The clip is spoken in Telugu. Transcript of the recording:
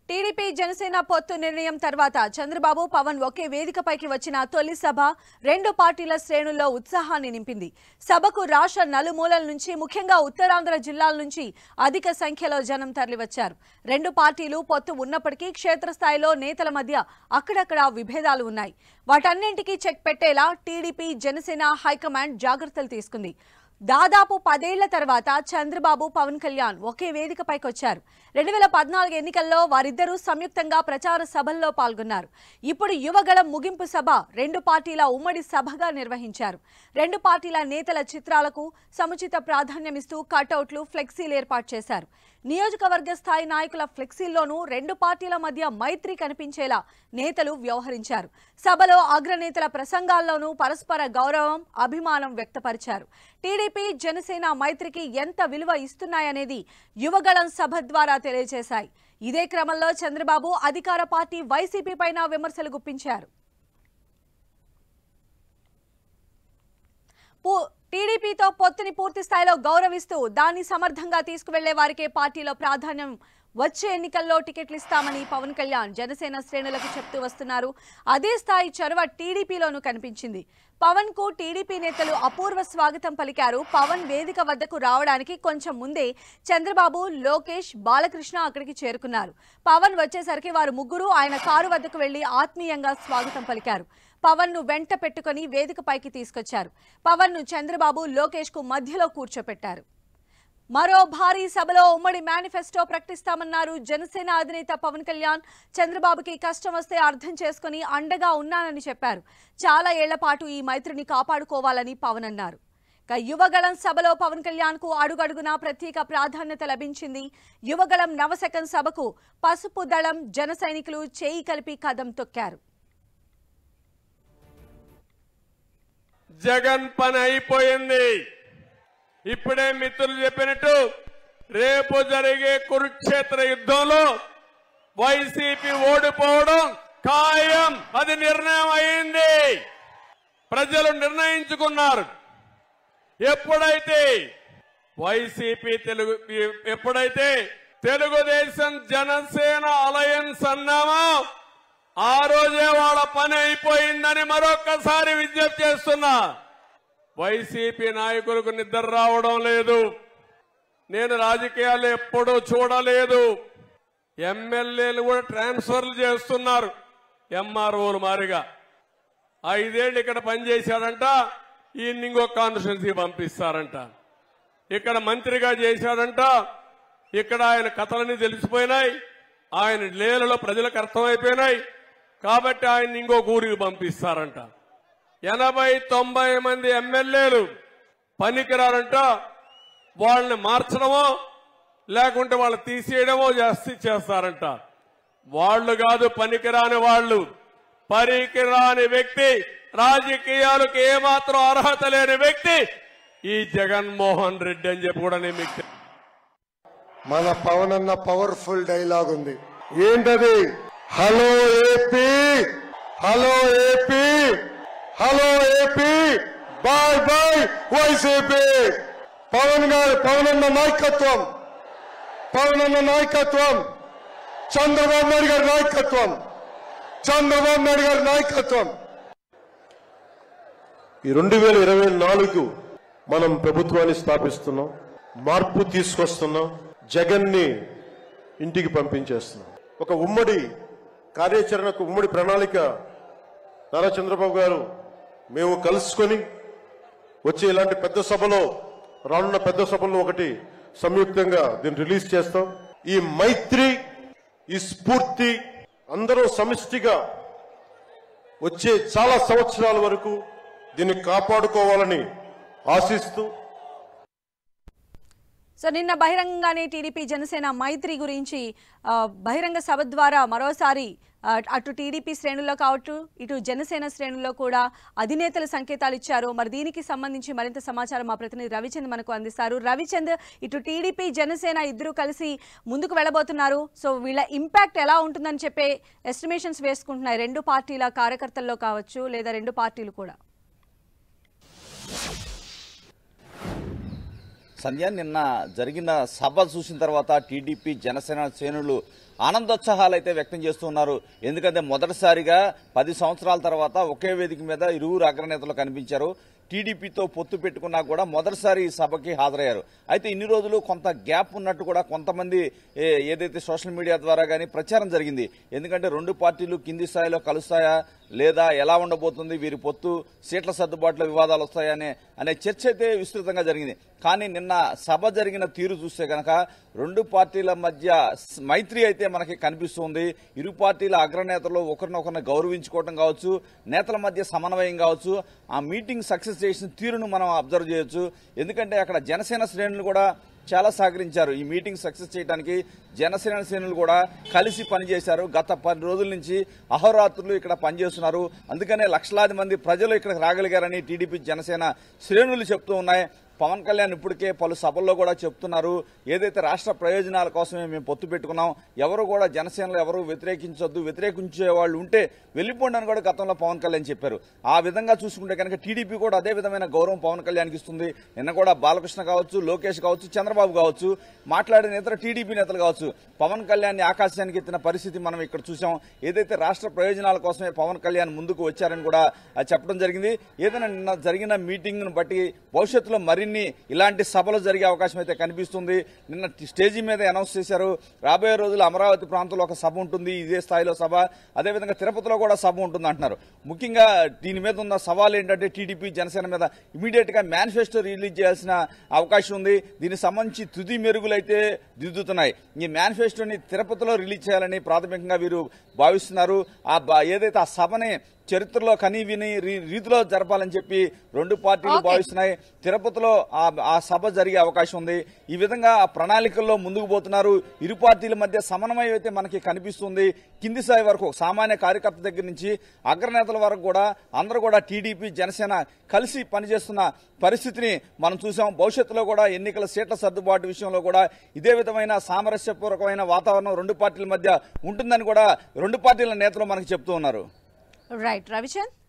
టీడీపీ జనసేన పొత్తు నిర్ణయం తర్వాత చంద్రబాబు పవన్ ఒకే వేదికపైకి వచ్చిన తొలి సభ రెండు పార్టీల శ్రేణుల్లో ఉత్సాహాన్ని నింపింది సభకు రాష్ట్ర నలుమూలల నుంచి ముఖ్యంగా ఉత్తరాంధ్ర జిల్లాల నుంచి అధిక సంఖ్యలో జనం తరలివచ్చారు రెండు పార్టీలు పొత్తు ఉన్నప్పటికీ క్షేత్రస్థాయిలో నేతల మధ్య అక్కడక్కడ విభేదాలు ఉన్నాయి వాటన్నింటికీ చెక్ పెట్టేలా టీడీపీ జనసేన హైకమాండ్ జాగ్రత్తలు తీసుకుంది దాదాపు పదేళ్ల తర్వాత చంద్రబాబు పవన్ కళ్యాణ్ ఒకే వేదికపైకి వచ్చారు రెండు వేల పద్నాలుగు ఎన్నికల్లో వారిద్దరూ సంయుక్తంగా ప్రచార సభల్లో పాల్గొన్నారు ఇప్పుడు యువగళం ముగింపు సభ రెండు పార్టీల ఉమ్మడి సభగా నిర్వహించారు రెండు పార్టీల నేతల చిత్రాలకు సముచిత ప్రాధాన్యమిస్తూ కటౌట్లు ఫ్లెక్సీలు ఏర్పాటు చేశారు నియోజకవర్గ స్థాయి నాయకుల ఫ్లెక్సీల్లోనూ రెండు పార్టీల మధ్య మైత్రి కనిపించేలా నేతలు వ్యవహరించారు సభలో అగ్రనేతల ప్రసంగాల్లోనూ పరస్పర గౌరవం అభిమానం వ్యక్తపరిచారు టీడీపీ జనసేన మైత్రికి ఎంత విలువ ఇస్తున్నాయనేది యువగళం సభ ద్వారా తెలియజేశాయి ఇదే క్రమంలో చంద్రబాబు అధికార పార్టీ వైసీపీ పైన విమర్శలు గుప్పించారు పూ- టీడీపీతో పొత్తుని పూర్తి స్థాయిలో గౌరవిస్తూ దాన్ని సమర్థంగా తీసుకువెళ్లే వారికే పార్టీలో ప్రాధాన్యం వచ్చే ఎన్నికల్లో టికెట్లు ఇస్తామని పవన్ కళ్యాణ్ జనసేన శ్రేణులకు చెప్తూ వస్తున్నారు అదే స్థాయి చొరవ టీడీపీలోనూ కనిపించింది పవన్ కు టీడీపీ నేతలు అపూర్వ స్వాగతం పలికారు పవన్ వేదిక వద్దకు రావడానికి కొంచెం ముందే చంద్రబాబు లోకేష్ బాలకృష్ణ అక్కడికి చేరుకున్నారు పవన్ వచ్చేసరికి వారు ముగ్గురు ఆయన కారు వద్దకు వెళ్లి ఆత్మీయంగా స్వాగతం పలికారు పవన్ ను వెంట పెట్టుకుని వేదికపైకి తీసుకొచ్చారు పవన్ ను చంద్రబాబు లోకేష్ కు మధ్యలో కూర్చోపెట్టారు మరో భారీ సభలో ఉమ్మడి మేనిఫెస్టో ప్రకటిస్తామన్నారు జనసేన అధినేత పవన్ కళ్యాణ్ చంద్రబాబుకి కష్టం వస్తే అర్థం చేసుకుని అండగా ఉన్నానని చెప్పారు చాలా ఏళ్ల పాటు ఈ మైత్రిని కాపాడుకోవాలని పవన్ అన్నారు ఇక యువగళం సభలో పవన్ కళ్యాణ్ కు అడుగడుగునా ప్రత్యేక ప్రాధాన్యత లభించింది యువగళం నవశకం సభకు పసుపు దళం జన సైనికులు చేయి కలిపి కదం తొక్కారు జగన్ పని అయిపోయింది ఇప్పుడే మిత్రులు చెప్పినట్టు రేపు జరిగే కురుక్షేత్ర యుద్ధంలో వైసీపీ ఓడిపోవడం ఖాయం అది నిర్ణయం అయింది ప్రజలు నిర్ణయించుకున్నారు ఎప్పుడైతే వైసీపీ తెలుగు ఎప్పుడైతే తెలుగుదేశం జనసేన అలయన్స్ అన్నామో ఆ రోజే వాళ్ళ పని అయిపోయిందని మరొక్కసారి విజ్ఞప్తి చేస్తున్నా వైసీపీ నాయకులకు నిద్ర రావడం లేదు నేను రాజకీయాలు ఎప్పుడూ చూడలేదు ఎమ్మెల్యేలు కూడా ట్రాన్స్ఫర్లు చేస్తున్నారు ఎంఆర్ఓలు మారిగా ఐదేళ్లు ఇక్కడ పనిచేశాడంట ఈయన ఇంకో కాన్స్టిట్యున్సీ పంపిస్తారంట ఇక్కడ మంత్రిగా చేశాడంట ఇక్కడ ఆయన కథలన్నీ తెలిసిపోయినాయి ఆయన లీలలో ప్రజలకు అర్థమైపోయినాయి కాబట్టి ఆయన ఇంకో ఊరికి పంపిస్తారంట ఎనభై తొంభై మంది ఎమ్మెల్యేలు పనికిరారంట వాళ్ళని మార్చడమో లేకుంటే వాళ్ళు తీసేయడమో చేస్తే చేస్తారంట వాళ్ళు కాదు పనికిరాని వాళ్ళు పనికిరాని వ్యక్తి రాజకీయాలకు ఏమాత్రం అర్హత లేని వ్యక్తి ఈ జగన్మోహన్ రెడ్డి అని చెప్పి కూడా నేను మీకు తె- మన పవన్ అన్న పవర్ఫుల్ డైలాగ్ ఉంది ఏంటది hello AP hello AP hello AP bye bye YCP Pawan గారు పవన్ అన్న నాయకత్వం పవన్ అన్న నాయకత్వం చంద్రబాబు నాయుడు గారి నాయకత్వం చంద్రబాబు నాయుడు గారి నాయకత్వం ఈ రెండు వేల ఇరవై నాలుగు మనం ప్రభుత్వాన్ని స్థాపిస్తున్నాం మార్పు తీసుకొస్తున్నాం జగన్ ని ఇంటికి పంపించేస్తున్నాం ఒక ఉమ్మడి కార్యాచరణకు ఉమ్మడి ప్రణాళిక నారా చంద్రబాబు గారు మేము కలుసుకొని వచ్చే ఇలాంటి పెద్ద సభలో రానున్న పెద్ద సభలో ఒకటి సంయుక్తంగా దీన్ని రిలీజ్ చేస్తాం ఈ మైత్రి ఈ స్ఫూర్తి అందరూ సమిష్టిగా వచ్చే చాలా సంవత్సరాల వరకు దీన్ని కాపాడుకోవాలని ఆశిస్తూ సో నిన్న బహిరంగంగానే టీడీపీ జనసేన మైత్రి గురించి ఆ, బహిరంగ సభ ద్వారా మరోసారి ఆ, అటు టీడీపీ శ్రేణుల్లో కావచ్చు ఇటు జనసేన శ్రేణుల్లో కూడా అధినేతలు సంకేతాలు ఇచ్చారు మరి దీనికి సంబంధించి మరింత సమాచారం మా ప్రతినిధి రవిచంద్ మనకు అందిస్తారు రవిచంద్ ఇటు టీడీపీ జనసేన ఇద్దరు కలిసి ముందుకు వెళ్ళబోతున్నారు సో వీళ్ళ ఇంపాక్ట్ ఎలా ఉంటుందని చెప్పే ఎస్టిమేషన్స్ వేసుకుంటున్నాయి రెండు పార్టీల కార్యకర్తల్లో కావచ్చు లేదా రెండు పార్టీలు కూడా సంధ్య నిన్న జరిగిన సభ చూసిన తర్వాత టీడీపీ జనసేన శ్రేణులు ఆనందోత్సాహాలు అయితే వ్యక్తం చేస్తున్నారు ఎందుకంటే మొదటిసారిగా పది సంవత్సరాల తర్వాత ఒకే వేదిక మీద ఇరువురు అగ్రనేతలు కనిపించారు టీడీపీతో పొత్తు పెట్టుకున్నా కూడా మొదటిసారి ఈ సభకి హాజరయ్యారు అయితే ఇన్ని రోజులు కొంత గ్యాప్ ఉన్నట్టు కూడా కొంతమంది ఏ- ఏదైతే సోషల్ మీడియా ద్వారా కానీ ప్రచారం జరిగింది ఎందుకంటే రెండు పార్టీలు కింది స్థాయిలో కలుస్తాయా లేదా ఎలా ఉండబోతుంది వీరి పొత్తు సీట్ల సర్దుబాటులో వివాదాలు వస్తాయనే అనే చర్చ అయితే విస్తృతంగా జరిగింది కానీ నిన్న సభ జరిగిన తీరు చూస్తే కనుక రెండు పార్టీల మధ్య స్- మైత్రి అయితే మనకి కనిపిస్తుంది ఇరు పార్టీల అగ్రనేతలు ఒకరినొకరిని గౌరవించుకోవడం కావచ్చు నేతల మధ్య సమన్వయం కావచ్చు ఆ మీటింగ్ సక్సెస్ చేసిన తీరును మనం అబ్జర్వ్ చేయొచ్చు ఎందుకంటే అక్కడ జనసేన శ్రేణులు కూడా చాలా సహకరించారు ఈ మీటింగ్ సక్సెస్ చేయడానికి జనసేన శ్రేణులు కూడా కలిసి పనిచేశారు గత పది రోజుల నుంచి అహోరాత్రులు ఇక్కడ పనిచేస్తున్నారు అందుకనే లక్షలాది మంది ప్రజలు ఇక్కడికి రాగలిగారని టీడీపీ జనసేన శ్రేణులు చెప్తూ ఉన్నాయి పవన్ కళ్యాణ్ ఇప్పటికే పలు సభల్లో కూడా చెప్తున్నారు ఏదైతే రాష్ట్ర ప్రయోజనాల కోసమే మేము పొత్తు పెట్టుకున్నాం ఎవరు కూడా జనసేనలో ఎవరు వ్యతిరేకించొద్దు వ్యతిరేకించే వాళ్ళు ఉంటే వెళ్ళిపోండి అని కూడా గతంలో పవన్ కళ్యాణ్ చెప్పారు ఆ విధంగా చూసుకుంటే కనుక టీడీపీ కూడా అదే విధమైన గౌరవం పవన్ కళ్యాణ్కి ఇస్తుంది నిన్న కూడా బాలకృష్ణ కావచ్చు లోకేష్ కావచ్చు చంద్రబాబు కావచ్చు మాట్లాడిన ఇతర టీడీపీ నేతలు కావచ్చు పవన్ కళ్యాణ్ ఆకాశానికి ఎత్తిన పరిస్థితి మనం ఇక్కడ చూసాం ఏదైతే రాష్ట్ర ప్రయోజనాల కోసమే పవన్ కళ్యాణ్ ముందుకు వచ్చారని కూడా ఆ, చెప్పడం జరిగింది ఏదైనా నిన్న జరిగిన మీటింగ్ ను బట్టి భవిష్యత్తులో మరిన్ని ఇలాంటి సభలు జరిగే అవకాశం అయితే కనిపిస్తుంది నిన్న స్టేజీ మీద అనౌన్స్ చేశారు రాబోయే రోజుల్లో అమరావతి ప్రాంతంలో ఒక సభ ఉంటుంది ఇదే స్థాయిలో సభ అదేవిధంగా తిరుపతిలో కూడా సభ ఉంటుంది అంటున్నారు ముఖ్యంగా దీని మీద ఉన్న సవాల్ ఏంటంటే టీడీపీ జనసేన మీద ఇమీడియట్ గా మేనిఫెస్టో రిలీజ్ చేయాల్సిన అవకాశం ఉంది దీనికి సంబంధించి తుది మెరుగులైతే దిద్దుతున్నాయి ఈ మేనిఫెస్టోని తిరుపతిలో రిలీజ్ చేయాలని ప్రాథమికంగా వీరు భావిస్తున్నారు ఆ బ- ఏదైతే ఆ సభని చరిత్రలో కనీ విని రీ- రీతిలో జరపాలని చెప్పి రెండు పార్టీలు Okay. భావిస్తున్నాయి తిరుపతిలో ఆ- ఆ సభ జరిగే అవకాశం ఉంది ఈ విధంగా ఆ ప్రణాళికల్లో ముందుకు పోతున్నారు ఇరు పార్టీల మధ్య సమన్వయం అయితే మనకి కనిపిస్తుంది కింది స్థాయి వరకు సామాన్య కార్యకర్త దగ్గర నుంచి అగ్రనేతల వరకు కూడా అందరూ కూడా టీడీపీ జనసేన కలిసి పనిచేస్తున్న పరిస్థితిని మనం చూసాం భవిష్యత్తులో కూడా ఎన్నికల సీట్ల సర్దుబాటు విషయంలో కూడా ఇదే విధమైన సామరస్యపూర్వకమైన వాతావరణం రెండు పార్టీల మధ్య ఉంటుందని కూడా రెండు పార్టీల నేతలు మనకు చెప్తూ ఉన్నారు రైట్ రవిచంద్